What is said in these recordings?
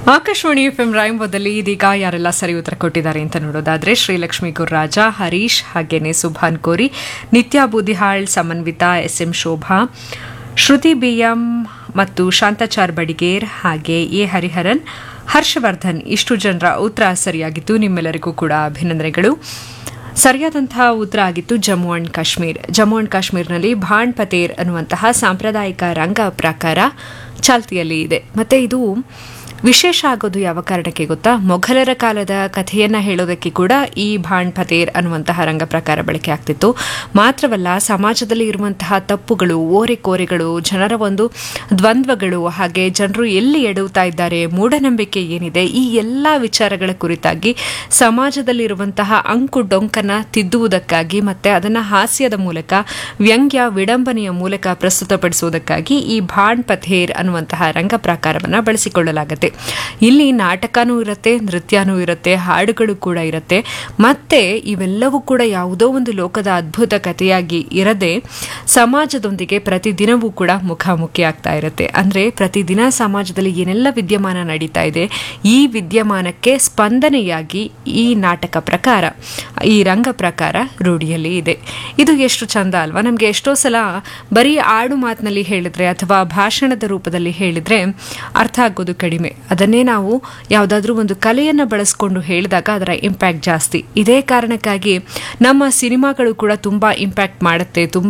Akashvani F M ರಾಯಂಬದಲ್ಲಿ ಇದೀಗ ಯಾರೆಲ್ಲ ಸರಿ ಉತ್ತರ ಕೊಟ್ಟಿದ್ದಾರೆ ಅಂತ ನೋಡೋದಾದ್ರೆ ಶ್ರೀಲಕ್ಷ್ಮಿ ಗುರ್ರಾಜ ಹರೀಶ್ ಹಾಗೇನೆ Subhan Kori Nitya Boodihal Samanvita S M Shobha Shruti BM ಮತ್ತು ಶಾಂತಾಚಾರ್ ಬಡಿಗೇರ್ ಹಾಗೆ ಎ ಹರಿಹರನ್ ಹರ್ಷವರ್ಧನ್ ಇಷ್ಟು ಜನರ ಉತ್ತರ ಸರಿಯಾಗಿತ್ತು ನಿಮ್ಮೆಲ್ಲರಿಗೂ ಕೂಡ ಅಭಿನಂದನೆಗಳು ಸರಿಯಾದಂತಹ ಉತ್ತರ ಆಗಿತ್ತು ಜಮ್ಮು ಅಂಡ್ ಕಾಶ್ಮೀರ್ ಜಮ್ಮು ಅಂಡ್ ಕಾಶ್ಮೀರ್ನಲ್ಲಿ ಭಾಣ್ ಪತೇರ್ ಅನ್ನುವಂತಹ ಸಾಂಪ್ರದಾಯಿಕ ರಂಗ ಪ್ರಕಾರ ಚಾಲ್ತಿಯಲ್ಲಿ ಇದೆ ಮತ್ತೆ ಇದು ವಿಶೇಷ ಆಗೋದು ಯಾವ ಕಾರಣಕ್ಕೆ ಗೊತ್ತಾ ಮೊಘಲರ ಕಾಲದ ಕಥೆಯನ್ನ ಹೇಳೋದಕ್ಕೆ ಕೂಡ ಈ ಭಾಣ್ ಪತೇರ್ ಅನ್ನುವಂತಹ ರಂಗ ಪ್ರಕಾರ ಬಳಕೆ ಆಗ್ತಿತ್ತು ಮಾತ್ರವಲ್ಲ ಸಮಾಜದಲ್ಲಿ ಇರುವಂತಹ ತಪ್ಪುಗಳು ಓರೆಕೋರೆಗಳು ಜನರ ಒಂದು ದ್ವಂದ್ವಗಳು ಹಾಗೆ ಜನರು ಎಲ್ಲಿ ಎಡುತ್ತಾ ಇದ್ದಾರೆ ಮೂಢನಂಬಿಕೆ ಏನಿದೆ ಈ ಎಲ್ಲ ವಿಚಾರಗಳ ಕುರಿತಾಗಿ ಸಮಾಜದಲ್ಲಿರುವಂತಹ ಅಂಕು ಡೊಂಕನ್ನ ತಿದ್ದುವುದಕ್ಕಾಗಿ ಮತ್ತೆ ಅದನ್ನ ಹಾಸ್ಯದ ಮೂಲಕ ವ್ಯಂಗ್ಯ ವಿಡಂಬನೆಯ ಮೂಲಕ ಪ್ರಸ್ತುತಪಡಿಸುವುದಕ್ಕಾಗಿ ಈ ಭಾಣ್ ಪಥೇರ್ ಅನ್ನುವಂತಹ ರಂಗ ಪ್ರಕಾರವನ್ನು ಬಳಸಿಕೊಳ್ಳಲಾಗುತ್ತೆ ಇಲ್ಲಿ ನಾಟಕನೂ ಇರುತ್ತೆ ನೃತ್ಯನೂ ಇರುತ್ತೆ ಹಾಡುಗಳು ಕೂಡ ಇರುತ್ತೆ ಮತ್ತೆ ಇವೆಲ್ಲವೂ ಕೂಡ ಯಾವುದೋ ಒಂದು ಲೋಕದ ಅದ್ಭುತ ಕಥೆಯಾಗಿ ಇರದೆ ಸಮಾಜದೊಂದಿಗೆ ಪ್ರತಿದಿನವೂ ಕೂಡ ಮುಖಾಮುಖಿ ಆಗ್ತಾ ಇರುತ್ತೆ ಅಂದ್ರೆ ಪ್ರತಿದಿನ ಸಮಾಜದಲ್ಲಿ ಏನೆಲ್ಲ ವಿದ್ಯಮಾನ ನಡೀತಾ ಇದೆ ಈ ವಿದ್ಯಮಾನಕ್ಕೆ ಸ್ಪಂದನೆಯಾಗಿ ಈ ನಾಟಕ ಪ್ರಕಾರ ಈ ರಂಗ ಪ್ರಕಾರ ರೂಢಿಯಲ್ಲಿ ಇದೆ ಇದು ಎಷ್ಟು ಚಂದ ಅಲ್ವಾ ನಮಗೆ ಎಷ್ಟೋ ಸಲ ಬರೀ ಆಡು ಮಾತಿನಲ್ಲಿ ಹೇಳಿದ್ರೆ ಅಥವಾ ಭಾಷಣದ ರೂಪದಲ್ಲಿ ಹೇಳಿದ್ರೆ ಅರ್ಥ ಆಗೋದು ಕಡಿಮೆ ಅದನ್ನೇ ನಾವು ಯಾವುದಾದ್ರೂ ಒಂದು ಕಲೆಯನ್ನು ಬಳಸ್ಕೊಂಡು ಹೇಳಿದಾಗ ಅದರ ಇಂಪ್ಯಾಕ್ಟ್ ಜಾಸ್ತಿ ಇದೇ ಕಾರಣಕ್ಕಾಗಿ ನಮ್ಮ ಸಿನಿಮಾಗಳು ಕೂಡ ತುಂಬ ಇಂಪ್ಯಾಕ್ಟ್ ಮಾಡುತ್ತೆ ತುಂಬ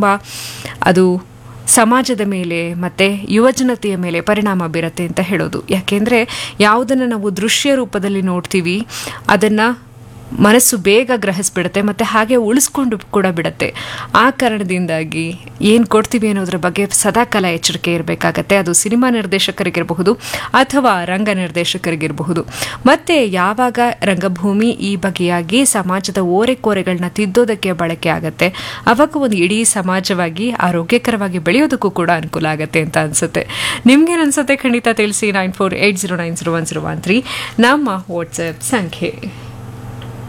ಅದು ಸಮಾಜದ ಮೇಲೆ ಮತ್ತು ಯುವಜನತೆಯ ಮೇಲೆ ಪರಿಣಾಮ ಬೀರುತ್ತೆ ಅಂತ ಹೇಳೋದು ಯಾಕೆಂದರೆ ಯಾವುದನ್ನು ನಾವು ದೃಶ್ಯ ರೂಪದಲ್ಲಿ ನೋಡ್ತೀವಿ ಅದನ್ನು ಮನಸ್ಸು ಬೇಗ ಗ್ರಹಿಸ್ಬಿಡುತ್ತೆ ಮತ್ತು ಹಾಗೆ ಉಳಿಸ್ಕೊಂಡು ಕೂಡ ಬಿಡುತ್ತೆ ಆ ಕಾರಣದಿಂದಾಗಿ ಏನು ಕೊಡ್ತೀವಿ ಅನ್ನೋದ್ರ ಬಗ್ಗೆ ಸದಾಕಾಲ ಎಚ್ಚರಿಕೆ ಇರಬೇಕಾಗತ್ತೆ ಅದು ಸಿನಿಮಾ ನಿರ್ದೇಶಕರಿಗಿರಬಹುದು ಅಥವಾ ರಂಗ ನಿರ್ದೇಶಕರಿಗಿರಬಹುದು ಮತ್ತು ಯಾವಾಗ ರಂಗಭೂಮಿ ಈ ಬಗೆಯಾಗಿ ಸಮಾಜದ ಓರೆಕೋರೆಗಳನ್ನ ತಿದ್ದೋದಕ್ಕೆ ಬಳಕೆ ಆಗತ್ತೆ ಅವಾಗ ಒಂದು ಇಡೀ ಸಮಾಜವಾಗಿ ಆರೋಗ್ಯಕರವಾಗಿ ಬೆಳೆಯೋದಕ್ಕೂ ಕೂಡ ಅನುಕೂಲ ಆಗುತ್ತೆ ಅಂತ ಅನ್ಸುತ್ತೆ ನಿಮ್ಗೇನು ಅನ್ಸುತ್ತೆ ಖಂಡಿತ ತಿಳಿಸಿ nine four eight zero nine zero one zero one three ನಮ್ಮ ವಾಟ್ಸಪ್ ಸಂಖ್ಯೆ